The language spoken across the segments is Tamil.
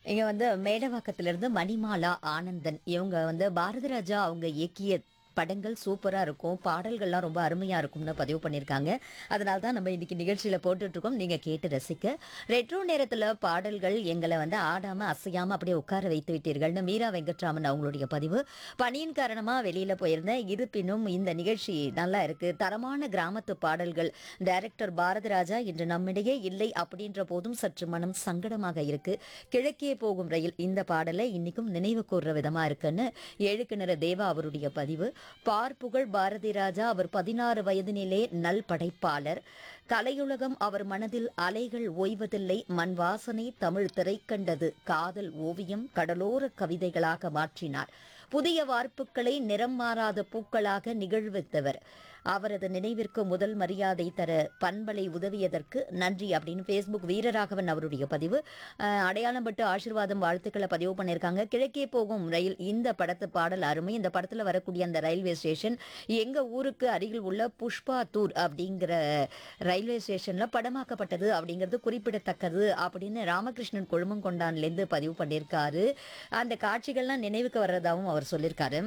இங்க வந்து மேடவாக்கத்திலிருந்து மணிமாலா ஆனந்தன் இவங்க வந்து பாரதி ராஜா அவங்க இயக்கிய படங்கள் சூப்பரா இருக்கும் பாடல்கள்லாம் ரொம்ப அருமையா இருக்கும்னு பதிவு பண்ணியிருக்காங்க அதனால தான் நம்ம இன்னைக்கு நிகழ்ச்சியில போட்டுட்டு இருக்கோம் நீங்க கேட்டு ரசிக்க ரெட்ரோ நேரத்துல பாடல்கள் எங்களை வந்து ஆடாம அசையாம அப்படியே உட்கார வைத்து விட்டீர்கள்னு மீரா வெங்கட்ராமன் அவங்களுடைய பதிவு பணியின் காரணமா வெளியில போயிருந்தேன் இருப்பினும் இந்த நிகழ்ச்சி நல்லா இருக்கு தரமான கிராமத்து பாடல்கள் டைரக்டர் பாரதி ராஜா இன்று நம்மிடையே இல்லை அப்படின்ற போதும் சற்று மனம் சங்கடமாக இருக்கு கிழக்கே போகும் ரயில் இந்த பாடலை இன்னைக்கும் நினைவு கூர்ற விதமா இருக்குன்னு எழுக்கிணற தேவா அவருடைய பதிவு பார்ப்புகழ் பாரதி ராஜா அவர் பதினாறு வயதினிலே நல் படைப்பாளர் கலையுலகம் அவர் மனதில் அலைகள் ஓய்வதில்லை மண் வாசனை தமிழ் திரைக்கண்டது காதல் ஓவியம் கடலோர கவிதைகளாக மாற்றினார் புதிய வார்ப்புகளை நிறம் மாறாத பூக்களாக நிகழ்வித்தவர் அவரது நினைவிற்கு முதல் மரியாதை தர பண்பலை உதவியதற்கு நன்றி அப்படின்னு ஃபேஸ்புக் வீரராகவன் அவருடைய பதிவு அஹ், அடையாளம் பட்டு ஆசீர்வாதம் வாழ்த்துக்களை பதிவு பண்ணியிருக்காங்க கிழக்கே போகும் ரயில் இந்த படத்து பாடல் அருமை இந்த படத்துல வரக்கூடிய அந்த ரயில்வே ஸ்டேஷன் எங்க ஊருக்கு அருகில் உள்ள புஷ்பாத்தூர் அப்படிங்கிற ரயில்வே ஸ்டேஷன்ல படமாக்கப்பட்டது அப்படிங்கிறது குறிப்பிடத்தக்கது அப்படின்னு ராமகிருஷ்ணன் கொழுமங்கொண்டான்லேருந்து பதிவு பண்ணியிருக்காரு அந்த காட்சிகள்லாம் நினைவுக்கு வர்றதாகவும் அவர் சொல்லியிருக்காரு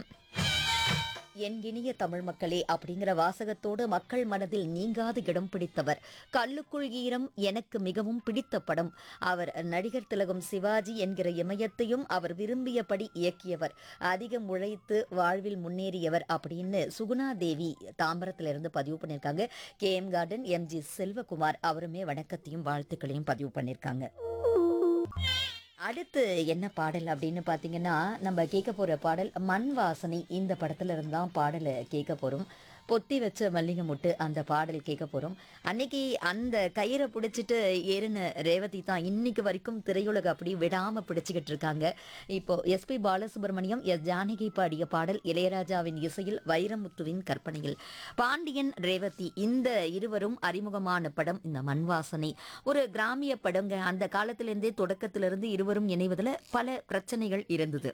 என் இனிய தமிழ் மக்களே அப்படிங்கிற வாசகத்தோடு மக்கள் மனதில் நீங்காது இடம் பிடித்தவர் கல்லுக்குள் ஈரம் எனக்கு மிகவும் பிடித்த படம் அவர் நடிகர் திலகம் சிவாஜி என்கிற இமயத்தையும் அவர் விரும்பியபடி இயக்கியவர் அதிகம் உழைத்து வாழ்வில் முன்னேறியவர் அப்படின்னு சுகுணா தேவி தாம்பரத்திலிருந்து பதிவு பண்ணியிருக்காங்க K M garden M G Selvakumar அவருமே வணக்கத்தையும் வாழ்த்துக்களையும் பதிவு பண்ணியிருக்காங்க அடுத்து என்ன பாடல் அப்படின்னு பார்த்தீங்கன்னா நம்ம கேட்க போற பாடல் மண் வாசனை இந்த படத்துல இருந்து தான் பாடலை கேட்க போறோம் பொத்தி வச்ச மல்லிகை முட்டு அந்த பாடல் கேட்க போறோம் அன்னைக்கு அந்த கயிறை பிடிச்சிட்டு ஏறின ரேவதி தான் இன்னைக்கு வரைக்கும் திரையுலக அப்படி விடாம பிடிச்சுக்கிட்டு இருக்காங்க இப்போ எஸ்பி பாலசுப்ரமணியம் எஸ் ஜானகி பாடிய பாடல் இளையராஜாவின் இசையில் வைரமுத்துவின் கற்பனையில் பாண்டியன் ரேவதி இந்த இருவரும் அறிமுகமான படம் இந்த மண் வாசனை ஒரு கிராமிய படங்க அந்த காலத்திலிருந்தே தொடக்கத்திலிருந்து இருவரும் இணைவதில் பல பிரச்சனைகள் இருந்தது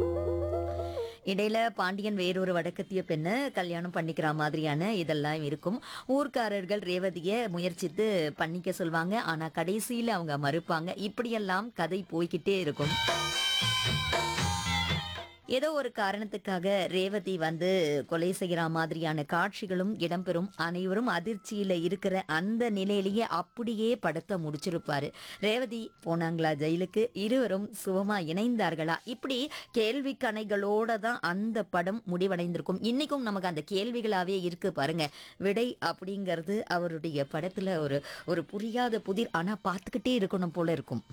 இடையில பாண்டியன் வேறொரு வடக்கத்திய பெண்ணை கல்யாணம் பண்ணிக்கிற மாதிரியான இதெல்லாம் இருக்கும் ஊர்க்காரர்கள் ரேவதியை முயற்சித்து பண்ணிக்க சொல்வாங்க ஆனா கடைசியில அவங்க மறுப்பாங்க இப்படியெல்லாம் கதை போய்கிட்டே இருக்கும் ஏதோ ஒரு காரணத்துக்காக ரேவதி வந்து கொலை செய்கிற மாதிரியான காட்சிகளும் இடம்பெறும் அனைவரும் அதிர்ச்சியில இருக்கிற அந்த நிலையிலேயே அப்படியே படத்தை முடிச்சிருப்பாரு ரேவதி போனாங்களா ஜெயிலுக்கு இருவரும் சுகமா இணைந்தார்களா இப்படி கேள்வி கணைகளோட தான் அந்த படம் முடிவடைந்திருக்கும் இன்னைக்கும் நமக்கு அந்த கேள்விகளாவே இருக்கு பாருங்க விடை அப்படிங்கிறது அவருடைய படத்துல ஒரு ஒரு புரியாத புதிர் ஆனா பார்த்துக்கிட்டே இருக்கணும் போல இருக்கும்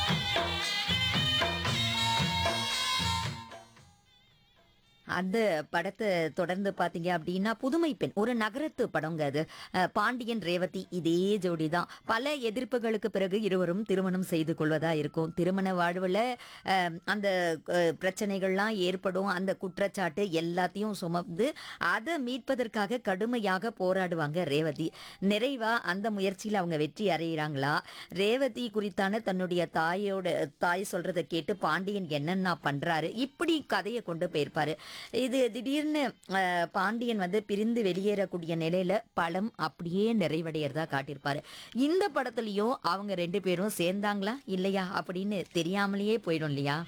அந்த படத்தை தொடர்ந்து பார்த்தீங்க அப்படின்னா புதுமை பெண் ஒரு நகரத்து படங்க அது அஹ், பாண்டியன் ரேவதி இதே ஜோடி தான் பல எதிர்ப்புகளுக்கு பிறகு இருவரும் திருமணம் செய்து கொள்வதா இருக்கும் திருமண வாழ்வில் அந்த அஹ், பிரச்சனைகள்லாம் ஏற்படும் அந்த குற்றச்சாட்டு எல்லாத்தையும் சுமந்து அதை மீட்பதற்காக கடுமையாக போராடுவாங்க ரேவதி நிறைவா அந்த முயற்சியில் அவங்க வெற்றி அடைகிறாங்களா ரேவதி குறித்தான தன்னுடைய தாயோட தாய் சொல்றதை கேட்டு பாண்டியன் என்னென்ன பண்றாரு இப்படி கதையை கொண்டு போயிருப்பாரு இது திடீர்னு அஹ், பாண்டியன் வந்து பிரிந்து வெளியேறக்கூடிய நிலையில படம் அப்படியே நிறைவடையறதா காட்டியிருப்பாரு இந்த படத்துலயும் அவங்க ரெண்டு பேரும் சேர்ந்தாங்களா இல்லையா அப்படின்னு தெரியாமலேயே போயிடும் இல்லையா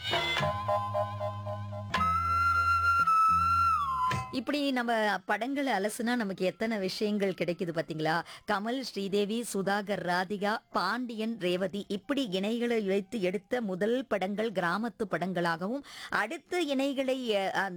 இப்படி நம்ம படங்களை அலசுனா நமக்கு எத்தனை விஷயங்கள் கிடைக்குது பாத்தீங்களா கமல் ஸ்ரீதேவி சுதாகர் ராதிகா பாண்டியன் ரேவதி இப்படி இணைகளை வைத்து எடுத்த முதல் படங்கள் கிராமத்து படங்களாகவும் அடுத்த இணைகளை அஹ்,